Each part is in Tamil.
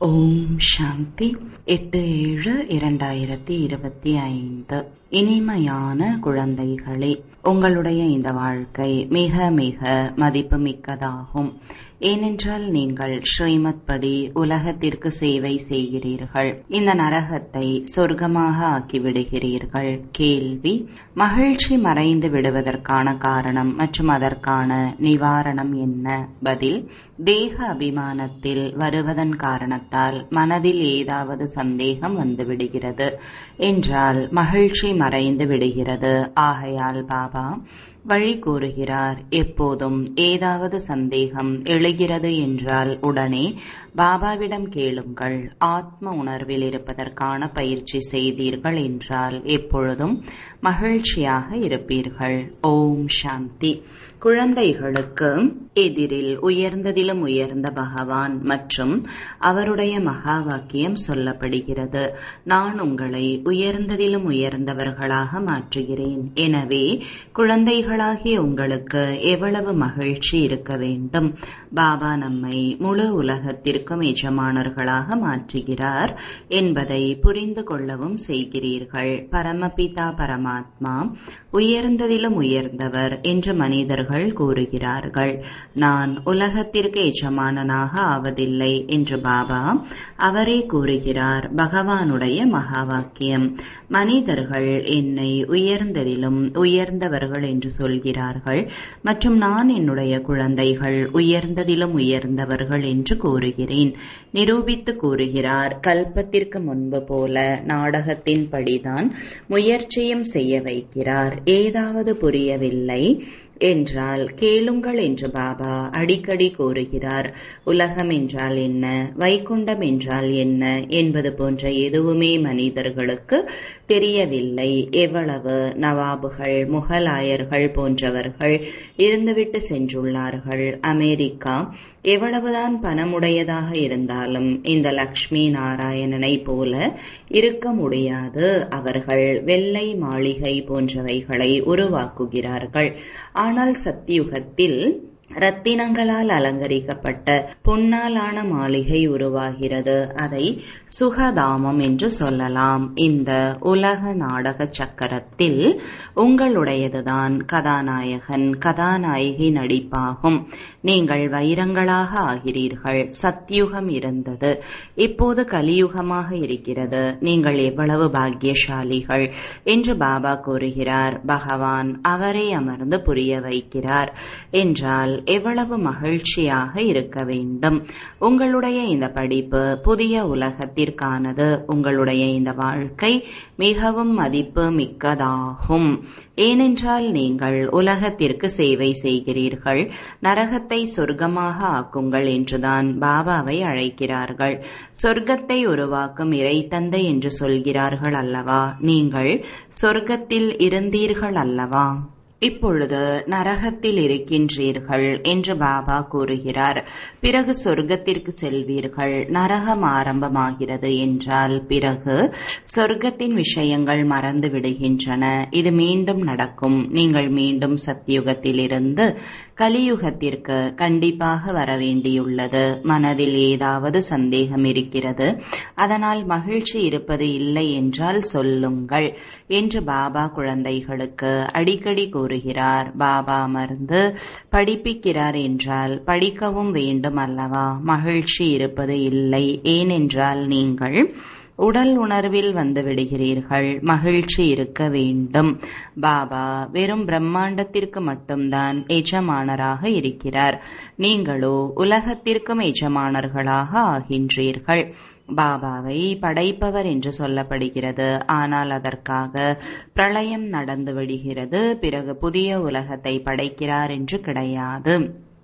ஓம் சாந்தி எட்டு ஏழு இரண்டாயிரத்தி இருபத்தி ஐந்து இனிமையான குழந்தைகளே உங்களுடைய இந்த வாழ்க்கை மிக மிக மதிப்புமிக்கதாகும் ஏனென்றால் நீங்கள் ஸ்ரீமத் படி உலகத்திற்கு சேவை செய்கிறீர்கள் இந்த நரகத்தை சொர்க்கமாக ஆக்கிவிடுகிறீர்கள் கேள்வி மகிழ்ச்சி மறைந்து விடுவதற்கான காரணம் மற்றும் அதற்கான நிவாரணம் என்ன பதில் தேக அபிமானத்தில் வருவதன் காரணத்தால் மனதில் ஏதாவது சந்தேகம் வந்துவிடுகிறது என்றால் மகிழ்ச்சி மறைந்து விடுகிறது ஆகையால் பாபா வழி கூறுகிறார் எப்போதும் ஏதாவது சந்தேகம் எழுகிறது என்றால் உடனே பாபாவிடம் கேளுங்கள் ஆத்ம உணர்வில் இருப்பதற்கான பயிற்சி செய்தீர்கள் என்றால் எப்பொழுதும் மகிழ்ச்சியாக இருப்பீர்கள் ஓம் சாந்தி குழந்தைகளுக்கு எதிரில் உயர்ந்ததிலும் உயர்ந்த பகவான் மற்றும் அவருடைய மகா வாக்கியம் சொல்லப்படுகிறது நான் உங்களை உயர்ந்ததிலும் உயர்ந்தவர்களாக மாற்றுகிறேன் எனவே குழந்தைகளாகிய உங்களுக்கு எவ்வளவு மகிழ்ச்சி இருக்க வேண்டும் பாபா நம்மை முழு உலகத்திற்கும் எஜமானர்களாக மாற்றுகிறார் என்பதை புரிந்து கொள்ளவும் செய்கிறீர்கள் பரமபிதா பரமாத்மா உயர்ந்ததிலும் உயர்ந்தவர் என்று மனிதர்கள் அவர்கள் கூறுகிறார்கள் நான் உலகத்திற்கு எஜமானனாக ஆவதில்லை என்று பாபா அவரே கூறுகிறார் பகவானுடைய மகா வாக்கியம் மனிதர்கள் என்னை உயர்ந்ததிலும் உயர்ந்தவர்கள் என்று சொல்கிறார்கள் மற்றும் நான் என்னுடைய குழந்தைகள் உயர்ந்ததிலும் உயர்ந்தவர்கள் என்று கூறுகிறேன் நிரூபித்து கூறுகிறார் கல்பத்திற்கு முன்பு போல நாடகத்தின் படிதான் முயற்சியும் செய்ய வைக்கிறார் ஏதாவது புரியவில்லை என்றால் கேளுங்கள் என்று பாபா அடிக்கடி கூறுகிறார் உலகம் என்றால் என்ன வைகுண்டம் என்றால் என்ன என்பது போன்ற எதுவுமே மனிதர்களுக்கு தெரியவில்லை எவ்வளவு நவாபுகள் முகலாயர்கள் போன்றவர்கள் இருந்துவிட்டு சென்றுள்ளார்கள் அமெரிக்கா எவ்வளவுதான் பணமுடையதாக இருந்தாலும் இந்த லக்ஷ்மி நாராயணனை போல இருக்க முடியாது அவர்கள் வெள்ளை மாளிகை போன்றவைகளை உருவாக்குகிறார்கள் ஆனால் சத்தியுகத்தில் ரத்தினங்களால் அலங்கரிக்கப்பட்ட பொன்னாலான மாளிகை உருவாகிறது அதை சுகதாமம் என்று சொல்லலாம் இந்த உலக நாடக சக்கரத்தில் உங்களுடையதுதான் கதாநாயகன் கதாநாயகி நடிப்பாகும் நீங்கள் வைரங்களாக ஆகிறீர்கள் சத்யுகம் இருந்தது இப்போது கலியுகமாக இருக்கிறது நீங்கள் எவ்வளவு பாக்கியசாலிகள் என்று பாபா கூறுகிறார் பகவான் அவரே அமர்ந்து புரிய வைக்கிறார் என்றால் எவ்வளவு மகிழ்ச்சியாக இருக்க வேண்டும் உங்களுடைய இந்த படிப்பு புதிய உலகத்திற்கானது உங்களுடைய இந்த வாழ்க்கை மிகவும் மதிப்பு மிக்கதாகும் ஏனென்றால் நீங்கள் உலகத்திற்கு சேவை செய்கிறீர்கள் நரகத்தை சொர்க்கமாக ஆக்குங்கள் என்றுதான் பாபாவை அழைக்கிறார்கள் சொர்க்கத்தை உருவாக்கும் இறை தந்தை என்று சொல்கிறார்கள் அல்லவா நீங்கள் சொர்க்கத்தில் இருந்தீர்கள் அல்லவா இப்பொழுது நரகத்தில் இருக்கின்றீர்கள் என்று பாபா கூறுகிறார் பிறகு சொர்க்கத்திற்கு செல்வீர்கள் நரகம் ஆரம்பமாகிறது என்றால் பிறகு சொர்க்கத்தின் விஷயங்கள் மறந்து விடுகின்றன இது மீண்டும் நடக்கும் நீங்கள் மீண்டும் சத்தியுகத்திலிருந்து கலியுகத்திற்கு கண்டிப்பாக வர வேண்டியுள்ளது மனதில் ஏதாவது சந்தேகம் இருக்கிறது அதனால் மகிழ்ச்சி இருப்பது இல்லை என்றால் சொல்லுங்கள் என்று பாபா குழந்தைகளுக்கு அடிக்கடி கூறுகிறார் பாபா அமர்ந்து படிப்பிக்கிறார் என்றால் படிக்கவும் வேண்டும் அல்லவா மகிழ்ச்சி இருப்பது இல்லை ஏனென்றால் நீங்கள் உடல் உணர்வில் வந்து விடுகிறீர்கள் மகிழ்ச்சி இருக்க வேண்டும் பாபா வெறும் பிரம்மாண்டத்திற்கு மட்டும்தான் எஜமானராக இருக்கிறார் நீங்களோ உலகத்திற்கும் எஜமானர்களாக ஆகின்றீர்கள் பாபாவை படைப்பவர் என்று சொல்லப்படுகிறது ஆனால் அதற்காக பிரளயம் நடந்து விடுகிறது பிறகு புதிய உலகத்தை படைக்கிறார் என்று கிடையாது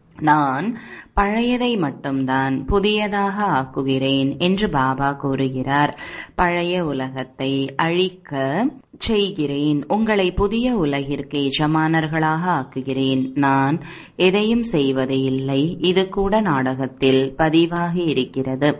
நான் பழையதை மட்டும்தான் புதியதாக ஆக்குகிறேன் என்று பாபா கூறுகிறார் பழைய உலகத்தை அழிக்க செய்கிறேன் உங்களை புதிய உலகிற்கு எஜமானர்களாக ஆக்குகிறேன் நான் எதையும் செய்வது இல்லை இது கூட நாடகத்தில் பதிவாகி இருக்கிறது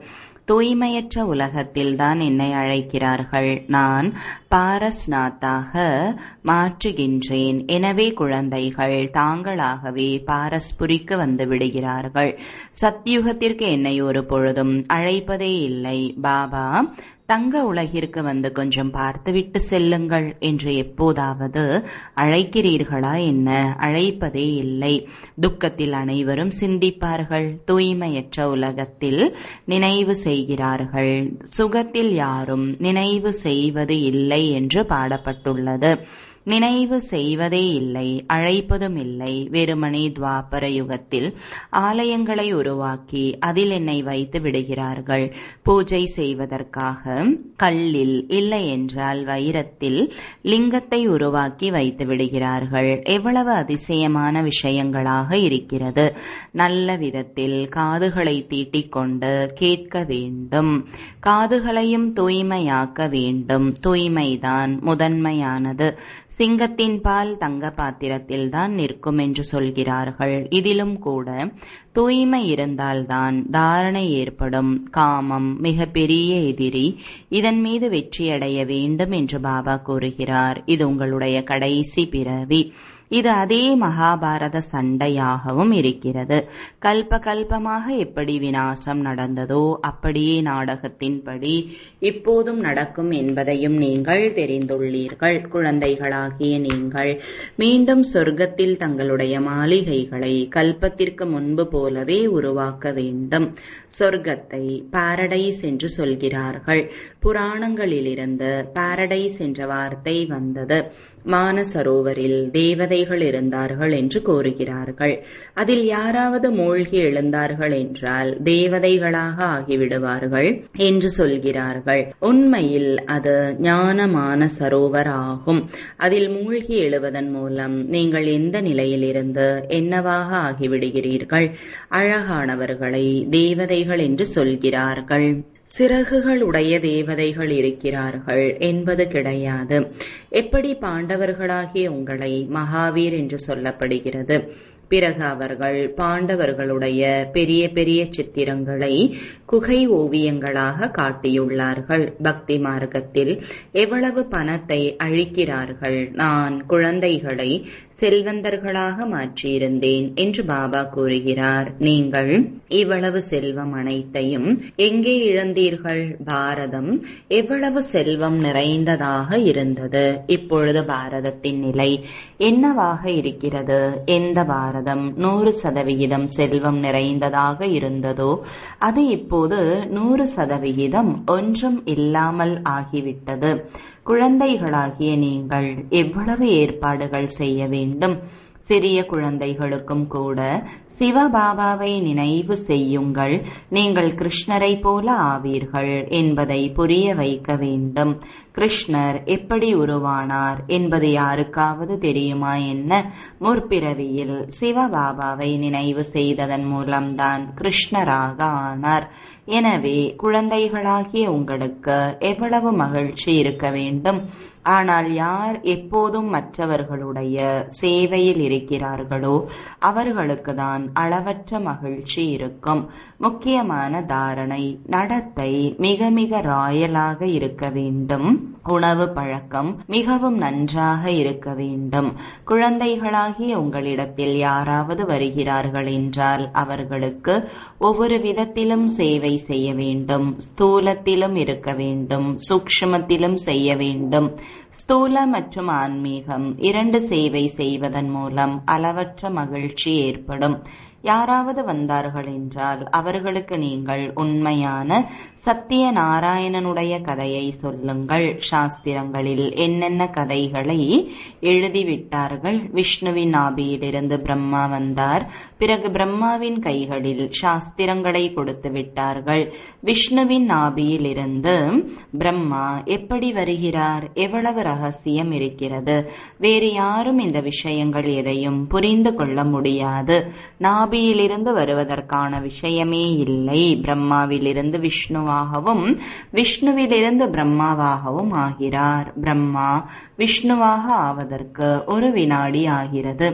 தூய்மையற்ற உலகத்தில்தான் என்னை அழைக்கிறார்கள் நான் பாரஸ்நாத்தாக மாற்றுகின்றேன் எனவே குழந்தைகள் தாங்களாகவே பாரஸ்புரிக்கு வந்து விடுகிறார்கள் சத்யுகத்திற்கு என்னை ஒரு பொழுதும் அழைப்பதே இல்லை பாபா தங்க உலகிற்கு வந்து கொஞ்சம் பார்த்துவிட்டு செல்லுங்கள் என்று எப்போதாவது அழைக்கிறீர்களா என்ன அழைப்பதே இல்லை துக்கத்தில் அனைவரும் சிந்திப்பார்கள் தூய்மையற்ற உலகத்தில் நினைவு செய்கிறார்கள் சுகத்தில் யாரும் நினைவு செய்வது இல்லை என்று பாடப்பட்டுள்ளது நினைவு செய்வதே இல்லை அழைப்பதும் இல்லை வெறுமனே துவாபர யுகத்தில் ஆலயங்களை உருவாக்கி அதில் என்னை வைத்து விடுகிறார்கள் பூஜை செய்வதற்காக கல்லில் இல்லை என்றால் வைரத்தில் லிங்கத்தை உருவாக்கி வைத்து விடுகிறார்கள் எவ்வளவு அதிசயமான விஷயங்களாக இருக்கிறது நல்ல விதத்தில் காதுகளை தீட்டிக் கொண்டு கேட்க வேண்டும் காதுகளையும் தூய்மையாக்க வேண்டும் தூய்மைதான் முதன்மையானது சிங்கத்தின் பால் தங்க பாத்திரத்தில் தான் நிற்கும் என்று சொல்கிறார்கள் இதிலும் கூட தூய்மை இருந்தால்தான் தாரணை ஏற்படும் காமம் மிக பெரிய எதிரி இதன் மீது வெற்றியடைய வேண்டும் என்று பாபா கூறுகிறார் இது உங்களுடைய கடைசி பிறவி இது அதே மகாபாரத சண்டையாகவும் இருக்கிறது கல்ப கல்பமாக எப்படி வினாசம் நடந்ததோ அப்படியே நாடகத்தின்படி இப்போதும் நடக்கும் என்பதையும் நீங்கள் தெரிந்துள்ளீர்கள் குழந்தைகளாகிய நீங்கள் மீண்டும் சொர்க்கத்தில் தங்களுடைய மாளிகைகளை கல்பத்திற்கு முன்பு போலவே உருவாக்க வேண்டும் சொர்க்கத்தை பாரடைஸ் என்று சொல்கிறார்கள் புராணங்களிலிருந்து பாரடைஸ் என்ற வார்த்தை வந்தது மானசரோவரில் தேவதைகள் இருந்தார்கள் என்று கூறுகிறார்கள் அதில் யாராவது மூழ்கி எழுந்தார்கள் என்றால் தேவதைகளாக ஆகிவிடுவார்கள் என்று சொல்கிறார்கள் உண்மையில் அது ஞானமான சரோவர் ஆகும் அதில் மூழ்கி எழுவதன் மூலம் நீங்கள் எந்த நிலையிலிருந்து என்னவாக ஆகிவிடுகிறீர்கள் அழகானவர்களை தேவதைகள் என்று சொல்கிறார்கள் சிறகுகள் உடைய தேவதைகள் இருக்கிறார்கள் என்பது கிடையாது எப்படி பாண்டவர்களாகிய உங்களை மகாவீர் என்று சொல்லப்படுகிறது பிறகு அவர்கள் பாண்டவர்களுடைய பெரிய பெரிய சித்திரங்களை குகை ஓவியங்களாக காட்டியுள்ளார்கள் பக்தி மார்க்கத்தில் எவ்வளவு பணத்தை அழிக்கிறார்கள் நான் குழந்தைகளை செல்வந்தர்களாக மாற்றியிருந்தேன் என்று பாபா கூறுகிறார் நீங்கள் இவ்வளவு செல்வம் அனைத்தையும் எங்கே இழந்தீர்கள் பாரதம் எவ்வளவு செல்வம் நிறைந்ததாக இருந்தது இப்பொழுது பாரதத்தின் நிலை என்னவாக இருக்கிறது எந்த பாரதம் நூறு சதவிகிதம் செல்வம் நிறைந்ததாக இருந்ததோ அது இப்போது நூறு சதவிகிதம் ஒன்றும் இல்லாமல் ஆகிவிட்டது குழந்தைகளாகிய நீங்கள் எவ்வளவு ஏற்பாடுகள் செய்ய வேண்டும் சிறிய குழந்தைகளுக்கும் கூட சிவபாபாவை நினைவு செய்யுங்கள் நீங்கள் கிருஷ்ணரை போல ஆவீர்கள் என்பதை புரிய வைக்க வேண்டும் கிருஷ்ணர் எப்படி உருவானார் என்பது யாருக்காவது தெரியுமா என்ன முற்பிறவியில் சிவபாபாவை நினைவு செய்ததன் மூலம்தான் கிருஷ்ணராக ஆனார் எனவே குழந்தைகளாகிய உங்களுக்கு எவ்வளவு மகிழ்ச்சி இருக்க வேண்டும் ஆனால் யார் எப்போதும் மற்றவர்களுடைய சேவையில் இருக்கிறார்களோ அவர்களுக்கு தான் அளவற்ற மகிழ்ச்சி இருக்கும் முக்கியமான தாரணை நடத்தை மிக மிக ராயலாக இருக்க வேண்டும் உணவு பழக்கம் மிகவும் நன்றாக இருக்க வேண்டும் குழந்தைகளாகிய உங்களிடத்தில் யாராவது வருகிறார்கள் என்றால் அவர்களுக்கு ஒவ்வொரு விதத்திலும் சேவை செய்ய வேண்டும் ஸ்தூலத்திலும் இருக்க வேண்டும் சூக்ஷ்மத்திலும் செய்ய வேண்டும் ஸ்தூல மற்றும் ஆன்மீகம் இரண்டு சேவை செய்வதன் மூலம் அளவற்ற மகிழ்ச்சி ஏற்படும் யாராவது வந்தார்கள் என்றால் அவர்களுக்கு நீங்கள் உண்மையான சத்திய நாராயணனுடைய கதையை சொல்லுங்கள் சாஸ்திரங்களில் என்னென்ன கதைகளை எழுதிவிட்டார்கள் விஷ்ணுவின் ஆபியிலிருந்து பிரம்மா வந்தார் பிறகு பிரம்மாவின் கைகளில் சாஸ்திரங்களை கொடுத்து விட்டார்கள் விஷ்ணுவின் நாபியில் இருந்து பிரம்மா எப்படி வருகிறார் எவ்வளவு ரகசியம் இருக்கிறது வேறு யாரும் இந்த விஷயங்கள் எதையும் புரிந்து கொள்ள முடியாது நாபியிலிருந்து வருவதற்கான விஷயமே இல்லை பிரம்மாவிலிருந்து விஷ்ணுவாகவும் விஷ்ணுவிலிருந்து பிரம்மாவாகவும் ஆகிறார் பிரம்மா விஷ்ணுவாக ஆவதற்கு ஒரு வினாடி ஆகிறது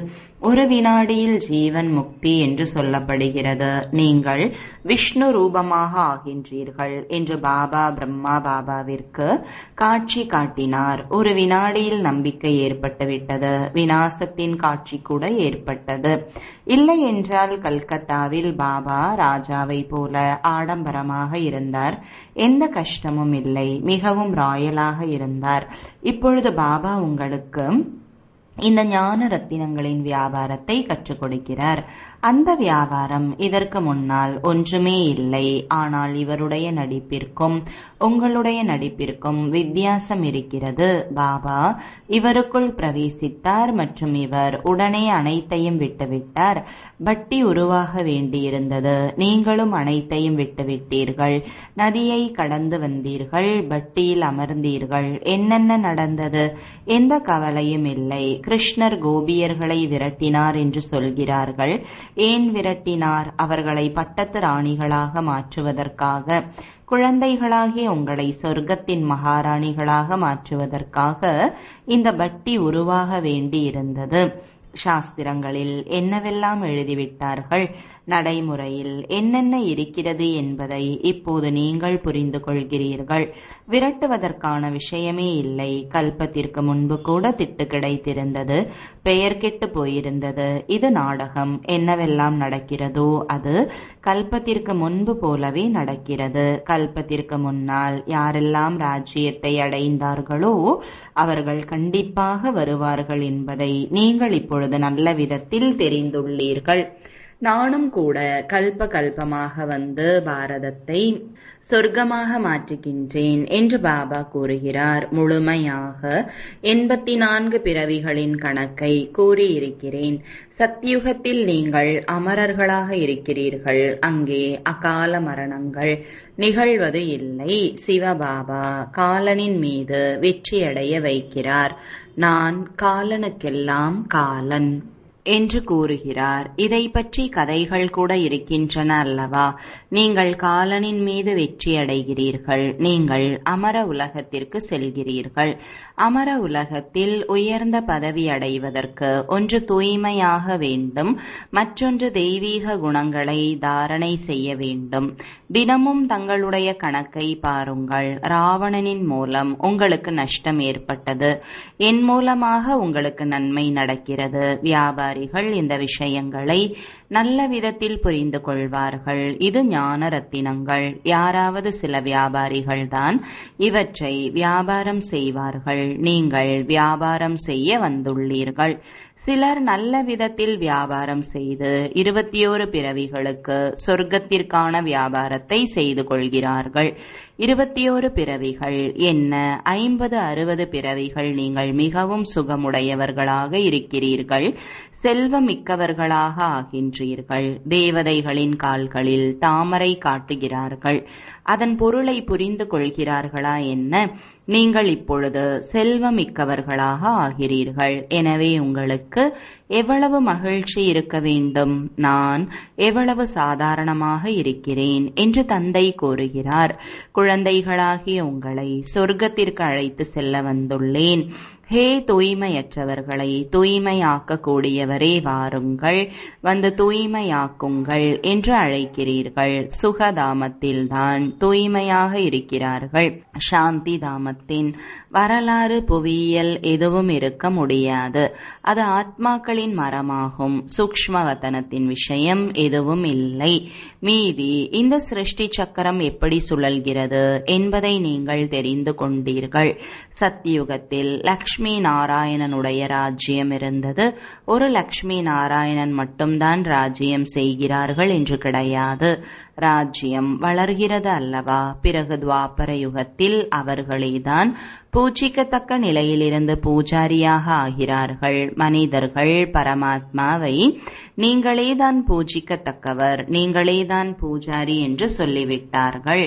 ஒரு வினாடியில் ஜீவன் முக்தி என்று சொல்லப்படுகிறது நீங்கள் விஷ்ணு ரூபமாக ஆகின்றீர்கள் என்று பாபா பிரம்மா பாபாவிற்கு காட்சி காட்டினார் ஒரு வினாடியில் நம்பிக்கை ஏற்பட்டுவிட்டது வினாசத்தின் காட்சி கூட ஏற்பட்டது இல்லை என்றால் கல்கத்தாவில் பாபா ராஜாவை போல ஆடம்பரமாக இருந்தார் எந்த கஷ்டமும் இல்லை மிகவும் ராயலாக இருந்தார் இப்பொழுது பாபா உங்களுக்கு இந்த ஞான ரத்தினங்களின் வியாபாரத்தை கற்றுக் கொடுக்கிறார் அந்த வியாபாரம் இதற்கு முன்னால் ஒன்றுமே இல்லை ஆனால் இவருடைய நடிப்பிற்கும் உங்களுடைய நடிப்பிற்கும் வித்தியாசம் இருக்கிறது பாபா இவருக்குள் பிரவேசித்தார் மற்றும் இவர் உடனே அனைத்தையும் விட்டுவிட்டார் பட்டி உருவாக வேண்டியிருந்தது நீங்களும் அனைத்தையும் விட்டுவிட்டீர்கள் நதியை கடந்து வந்தீர்கள் பட்டியில் அமர்ந்தீர்கள் என்னென்ன நடந்தது எந்த கவலையும் இல்லை கிருஷ்ணர் கோபியர்களை விரட்டினார் என்று சொல்கிறார்கள் ஏன் விரட்டினார் அவர்களை பட்டத்து ராணிகளாக மாற்றுவதற்காக குழந்தைகளாகிய உங்களை சொர்க்கத்தின் மகாராணிகளாக மாற்றுவதற்காக இந்த பட்டி உருவாக வேண்டியிருந்தது சாஸ்திரங்களில் என்னவெல்லாம் எழுதிவிட்டார்கள் நடைமுறையில் என்னென்ன இருக்கிறது என்பதை இப்போது நீங்கள் புரிந்து கொள்கிறீர்கள் விரட்டுவதற்கான விஷயமே இல்லை கல்பத்திற்கு முன்பு கூட திட்டு கிடைத்திருந்தது பெயர் கெட்டு போயிருந்தது இது நாடகம் என்னவெல்லாம் நடக்கிறதோ அது கல்பத்திற்கு முன்பு போலவே நடக்கிறது கல்பத்திற்கு முன்னால் யாரெல்லாம் ராஜ்யத்தை அடைந்தார்களோ அவர்கள் கண்டிப்பாக வருவார்கள் என்பதை நீங்கள் இப்பொழுது நல்ல விதத்தில் தெரிந்துள்ளீர்கள் நானும் கூட கல்ப கல்பமாக வந்து பாரதத்தை சொர்க்கமாக மாற்றுகின்றேன் என்று பாபா கூறுகிறார் முழுமையாக எண்பத்தி நான்கு பிறவிகளின் கணக்கை கூறியிருக்கிறேன் சத்தியுகத்தில் நீங்கள் அமரர்களாக இருக்கிறீர்கள் அங்கே அகால மரணங்கள் நிகழ்வது இல்லை சிவபாபா காலனின் மீது வெற்றியடைய வைக்கிறார் நான் காலனுக்கெல்லாம் காலன் என்று கூறுகிறார் இதை பற்றி கதைகள் கூட இருக்கின்றன அல்லவா நீங்கள் காலனின் மீது வெற்றி அடைகிறீர்கள் நீங்கள் அமர உலகத்திற்கு செல்கிறீர்கள் அமர உலகத்தில் உயர்ந்த பதவி அடைவதற்கு ஒன்று தூய்மையாக வேண்டும் மற்றொன்று தெய்வீக குணங்களை தாரணை செய்ய வேண்டும் தினமும் தங்களுடைய கணக்கை பாருங்கள் ராவணனின் மூலம் உங்களுக்கு நஷ்டம் ஏற்பட்டது என் மூலமாக உங்களுக்கு நன்மை நடக்கிறது வியாபாரிகள் இந்த விஷயங்களை நல்ல விதத்தில் புரிந்து கொள்வார்கள் இது ஞான ரத்தினங்கள் யாராவது சில வியாபாரிகள் தான் இவற்றை வியாபாரம் செய்வார்கள் நீங்கள் வியாபாரம் செய்ய வந்துள்ளீர்கள் சிலர் நல்ல விதத்தில் வியாபாரம் செய்து இருபத்தி ஓரு பிறவிகளுக்கு சொர்க்கத்திற்கான வியாபாரத்தை செய்து கொள்கிறார்கள் இருபத்தி ஓரு பிறவிகள் என்ன ஐம்பது அறுபது பிறவிகள் நீங்கள் மிகவும் சுகமுடையவர்களாக இருக்கிறீர்கள் செல்வமிக்கவர்களாக ஆகின்றீர்கள் தேவதைகளின் கால்களில் தாமரை காட்டுகிறார்கள் அதன் பொருளை புரிந்து கொள்கிறார்களா என்ன நீங்கள் இப்பொழுது செல்வமிக்கவர்களாக ஆகிறீர்கள் எனவே உங்களுக்கு எவ்வளவு மகிழ்ச்சி இருக்க வேண்டும் நான் எவ்வளவு சாதாரணமாக இருக்கிறேன் என்று தந்தை கூறுகிறார் குழந்தைகளாகிய உங்களை சொர்க்கத்திற்கு அழைத்து செல்ல வந்துள்ளேன் ஹே தூய்மையற்றவர்களை தூய்மையாக்க கூடியவரே வாருங்கள் வந்து தூய்மையாக்குங்கள் என்று அழைக்கிறீர்கள் சுகதாமத்தில்தான் தூய்மையாக இருக்கிறார்கள் சாந்தி தாமத்தின் வரலாறு புவியியல் எதுவும் இருக்க முடியாது அது ஆத்மாக்களின் மரமாகும் சூக்ஷ்மவதனத்தின் விஷயம் எதுவும் இல்லை மீதி இந்த சிருஷ்டி சக்கரம் எப்படி சுழல்கிறது என்பதை நீங்கள் தெரிந்து கொண்டீர்கள் சத்தியுகத்தில் லக்ஷ்மி நாராயணனுடைய ராஜ்யம் இருந்தது ஒரு லக்ஷ்மி நாராயணன் மட்டும்தான் ராஜ்யம் செய்கிறார்கள் என்று கிடையாது ராஜ்யம் வளர்கிறது அல்லவா பிறகு துவாபர யுகத்தில் அவர்களேதான் பூஜிக்கத்தக்க நிலையிலிருந்து பூஜாரியாக ஆகிறார்கள் மனிதர்கள் பரமாத்மாவை நீங்களேதான் பூஜிக்கத்தக்கவர் நீங்களேதான் பூஜாரி என்று சொல்லிவிட்டார்கள்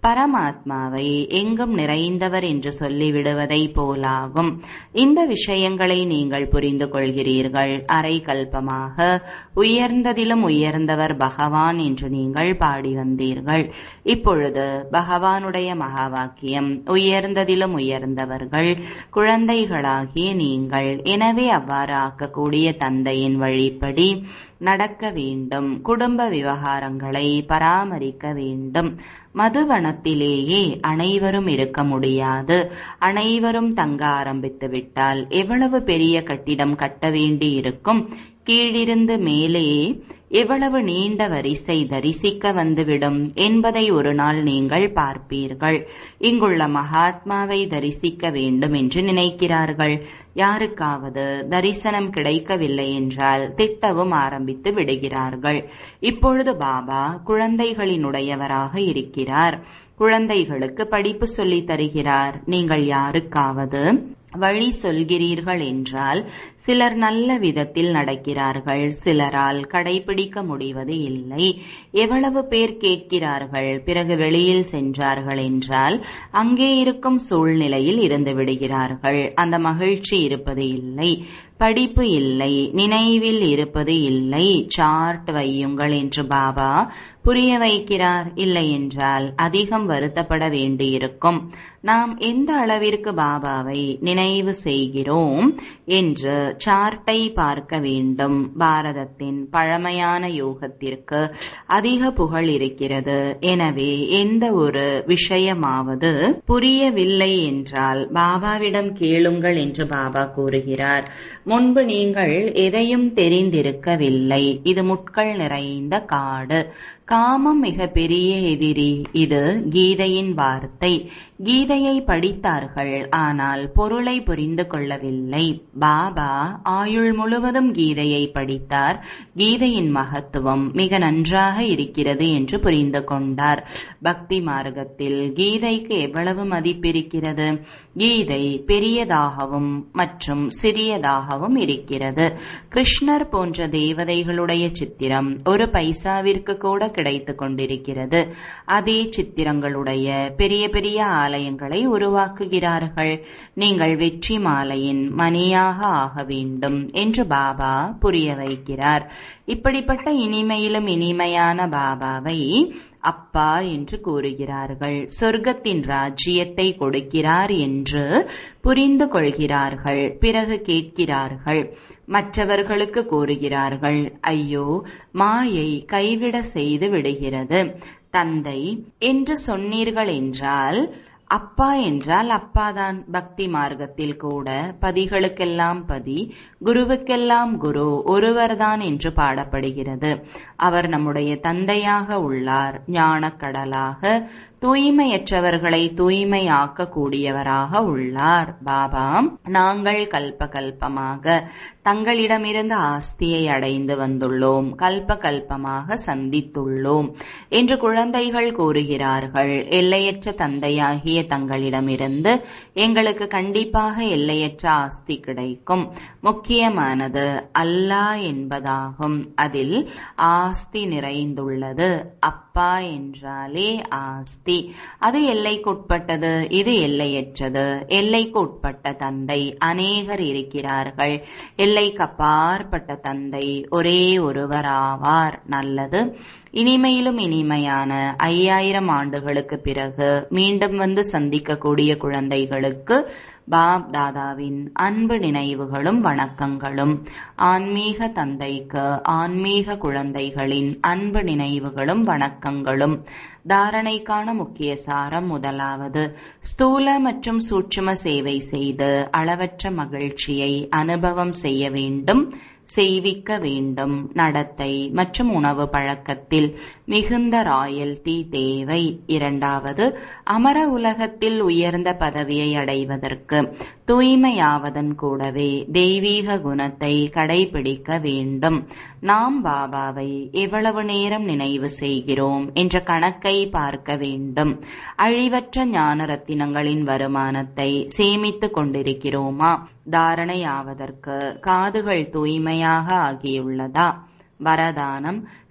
பரமாத்மாவை எங்கும் நிறைந்தவர் என்று சொல்லிவிடுவதை போலாகும் இந்த விஷயங்களை நீங்கள் புரிந்து கொள்கிறீர்கள் அரை கல்பமாக உயர்ந்ததிலும் உயர்ந்தவர் பகவான் என்று நீங்கள் பாடி வந்தீர்கள் இப்பொழுது பகவானுடைய மகா வாக்கியம் உயர்ந்ததிலும் உயர்ந்தவர்கள் குழந்தைகளாகிய நீங்கள் எனவே அவ்வாறு ஆக்கக்கூடிய தந்தையின் வழிப்படி நடக்க வேண்டும் குடும்ப விவகாரங்களை பராமரிக்க வேண்டும் மதுவனத்திலேயே அனைவரும் இருக்க முடியாது அனைவரும் தங்க ஆரம்பித்து விட்டால் எவ்வளவு பெரிய கட்டிடம் கட்ட வேண்டி இருக்கும் கீழிருந்து மேலே எவ்வளவு நீண்ட வரிசை தரிசிக்க வந்துவிடும் என்பதை ஒரு நாள் நீங்கள் பார்ப்பீர்கள் இங்குள்ள மகாத்மாவை தரிசிக்க வேண்டும் என்று நினைக்கிறார்கள் யாருக்காவது தரிசனம் கிடைக்கவில்லை என்றால் திட்டவும் ஆரம்பித்து விடுகிறார்கள் இப்பொழுது பாபா குழந்தைகளினுடையவராக இருக்கிறார் குழந்தைகளுக்கு படிப்பு சொல்லித் தருகிறார் நீங்கள் யாருக்காவது வழி சொல்கிறீர்கள் என்றால் சிலர் நல்ல விதத்தில் நடக்கிறார்கள் சிலரால் கடைபிடிக்க முடிவது இல்லை எவ்வளவு பேர் கேட்கிறார்கள் பிறகு வெளியில் சென்றார்கள் என்றால் அங்கே இருக்கும் சூழ்நிலையில் இருந்து விடுகிறார்கள் அந்த மகிழ்ச்சி இருப்பது இல்லை படிப்பு இல்லை நினைவில் இருப்பது இல்லை சார்ட் வையுங்கள் என்று பாபா புரிய வைக்கிறார் இல்லை என்றால் அதிகம் வருத்தப்பட வேண்டியிருக்கும் நாம் எந்த அளவிற்கு பாபாவை நினைவு செய்கிறோம் என்று சார்ட்டை பார்க்க வேண்டும் பாரதத்தின் பழமையான யோகத்திற்கு அதிக புகழ் இருக்கிறது எனவே எந்த ஒரு விஷயமாவது புரியவில்லை என்றால் பாபாவிடம் கேளுங்கள் என்று பாபா கூறுகிறார் முன்பு நீங்கள் எதையும் தெரிந்திருக்கவில்லை இது முட்கள் நிறைந்த காடு காமம் மிக பெரிய எதிரி இது கீதையின் வார்த்தை கீதையை படித்தார்கள் ஆனால் பொருளை புரிந்து கொள்ளவில்லை பாபா ஆயுள் முழுவதும் கீதையை படித்தார் கீதையின் மகத்துவம் மிக நன்றாக இருக்கிறது என்று புரிந்து கொண்டார் பக்தி மார்க்கத்தில் கீதைக்கு எவ்வளவு மதிப்பிருக்கிறது கீதை பெரியதாகவும் மற்றும் சிறியதாகவும் இருக்கிறது கிருஷ்ணர் போன்ற தேவதைகளுடைய சித்திரம் ஒரு பைசாவிற்கு கூட கிடைத்து கொண்டிருக்கிறது அதே சித்திரங்களுடைய பெரிய பெரிய ஆலயங்களை உருவாக்குகிறார்கள் நீங்கள் வெற்றி மாலையின் மணியாக ஆக வேண்டும் என்று பாபா புரிய வைக்கிறார் இப்படிப்பட்ட இனிமையிலும் இனிமையான பாபாவை அப்பா என்று கூறுகிறார்கள் சொர்க்கத்தின் ராஜ்யத்தை கொடுக்கிறார் என்று புரிந்து கொள்கிறார்கள் பிறகு கேட்கிறார்கள் மற்றவர்களுக்கு கூறுகிறார்கள் ஐயோ மாயை கைவிட செய்து விடுகிறது தந்தை என்று சொன்னீர்கள் என்றால் அப்பா என்றால் அப்பாதான் பக்தி மார்க்கத்தில் கூட பதிகளுக்கெல்லாம் பதி குருவுக்கெல்லாம் குரு ஒருவர்தான் என்று பாடப்படுகிறது அவர் நம்முடைய தந்தையாக உள்ளார் ஞானக்கடலாக தூய்மையற்றவர்களை தூய்மையாக்க கூடியவராக உள்ளார் பாபா நாங்கள் கல்ப கல்பமாக தங்களிடமிருந்து ஆஸ்தியை அடைந்து வந்துள்ளோம் கல்ப கல்பமாக சந்தித்துள்ளோம் என்று குழந்தைகள் கூறுகிறார்கள் எல்லையற்ற தந்தையாகிய தங்களிடமிருந்து எங்களுக்கு கண்டிப்பாக எல்லையற்ற ஆஸ்தி கிடைக்கும் முக்கியமானது அல்லாஹ் என்பதாகும் அதில் ஆஸ்தி நிறைந்துள்ளது அப்பா என்றாலே ஆஸ்தி அது எல்லைக்குட்பட்டது இது எல்லையற்றது எல்லைக்கு உட்பட்ட தந்தை அநேகர் இருக்கிறார்கள் எல்லைக்கு அப்பாற்பட்ட தந்தை ஒரே ஒருவராவார் நல்லது இனிமையிலும் இனிமையான ஐயாயிரம் ஆண்டுகளுக்கு பிறகு மீண்டும் வந்து சந்திக்கக்கூடிய குழந்தைகளுக்கு பாப் தாதாவின் அன்பு நினைவுகளும் வணக்கங்களும் ஆன்மீக தந்தைக்கு ஆன்மீக குழந்தைகளின் அன்பு நினைவுகளும் வணக்கங்களும் தாரணைக்கான முக்கிய சாரம் முதலாவது ஸ்தூல மற்றும் சூட்சும சேவை செய்து அளவற்ற மகிழ்ச்சியை அனுபவம் செய்ய வேண்டும் செய்விக்க வேண்டும் நடத்தை மற்றும் உணவு பழக்கத்தில் மிகுந்த ராயல்டி தேவை இரண்டாவது அமர உலகத்தில் உயர்ந்த பதவியை அடைவதற்கு தூய்மையாவதன் கூடவே தெய்வீக குணத்தை கடைபிடிக்க வேண்டும் நாம் பாபாவை எவ்வளவு நேரம் நினைவு செய்கிறோம் என்ற கணக்கை பார்க்க வேண்டும் அழிவற்ற ஞான ரத்தினங்களின் வருமானத்தை சேமித்துக் கொண்டிருக்கிறோமா தாரணையாவதற்கு காதுகள் தூய்மையாக ஆகியுள்ளதா வரதானம்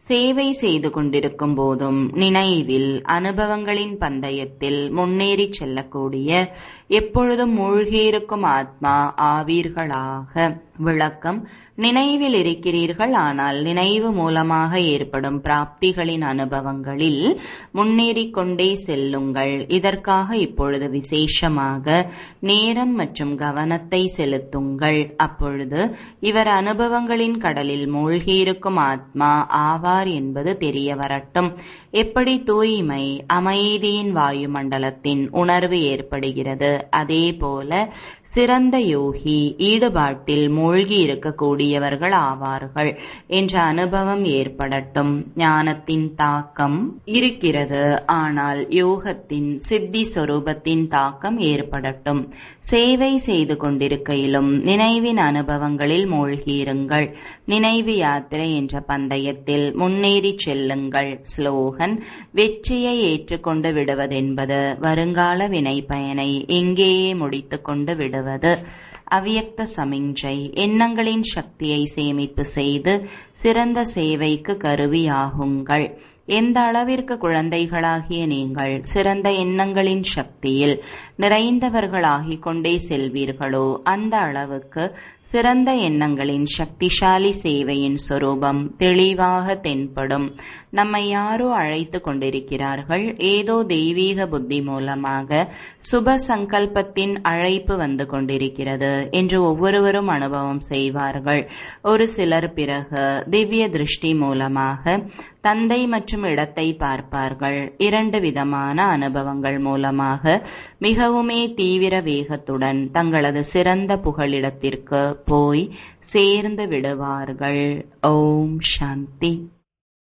சேவை செய்து கொண்டிருக்கும் போதும் நினைவில் அனுபவங்களின் பந்தயத்தில் முன்னேறி செல்லக்கூடிய எப்பொழுதும் மூழ்கியிருக்கும் ஆத்மா ஆவீர்களாக விளக்கம் நினைவில் இருக்கிறீர்கள் ஆனால் நினைவு மூலமாக ஏற்படும் பிராப்திகளின் அனுபவங்களில் முன்னேறிக் கொண்டே செல்லுங்கள் இதற்காக இப்பொழுது விசேஷமாக நேரம் மற்றும் கவனத்தை செலுத்துங்கள் அப்பொழுது இவர் அனுபவங்களின் கடலில் மூழ்கியிருக்கும் ஆத்மா ஆவார் என்பது தெரிய வரட்டும் எப்படி தூய்மை அமைதியின் வாயுமண்டலத்தின் உணர்வு ஏற்படுகிறது அதே போல சிறந்த யோகி ஈடுபாட்டில் மூழ்கி இருக்கக்கூடியவர்கள் ஆவார்கள் என்ற அனுபவம் ஏற்படட்டும் ஞானத்தின் தாக்கம் இருக்கிறது ஆனால் யோகத்தின் சித்தி சொரூபத்தின் தாக்கம் ஏற்படட்டும் சேவை செய்து கொண்டிருக்கையிலும் நினைவின் அனுபவங்களில் மூழ்கியிருங்கள் நினைவு யாத்திரை என்ற பந்தயத்தில் முன்னேறி செல்லுங்கள் ஸ்லோகன் வெற்றியை ஏற்றுக்கொண்டு விடுவதென்பது வருங்கால வினை பயனை இங்கேயே முடித்துக் கொண்டு விடுவது வருவது அவ்யக்த சமிஞ்சை எண்ணங்களின் சக்தியை சேமிப்பு செய்து சிறந்த சேவைக்கு கருவியாகுங்கள் எந்த அளவிற்கு குழந்தைகளாகிய நீங்கள் சிறந்த எண்ணங்களின் சக்தியில் நிறைந்தவர்களாகிக் கொண்டே செல்வீர்களோ அந்த அளவுக்கு சிறந்த எண்ணங்களின் சக்திசாலி சேவையின் சொரூபம் தெளிவாக தென்படும் நம்மை யாரோ அழைத்து கொண்டிருக்கிறார்கள் ஏதோ தெய்வீக புத்தி மூலமாக சுப சங்கல்பத்தின் அழைப்பு வந்து கொண்டிருக்கிறது என்று ஒவ்வொருவரும் அனுபவம் செய்வார்கள் ஒரு சிலர் பிறகு திவ்ய திருஷ்டி மூலமாக தந்தை மற்றும் இடத்தை பார்ப்பார்கள் இரண்டு விதமான அனுபவங்கள் மூலமாக மிகவுமே தீவிர வேகத்துடன் தங்களது சிறந்த புகலிடத்திற்கு போய் சேர்ந்து விடுவார்கள் ஓம் சாந்தி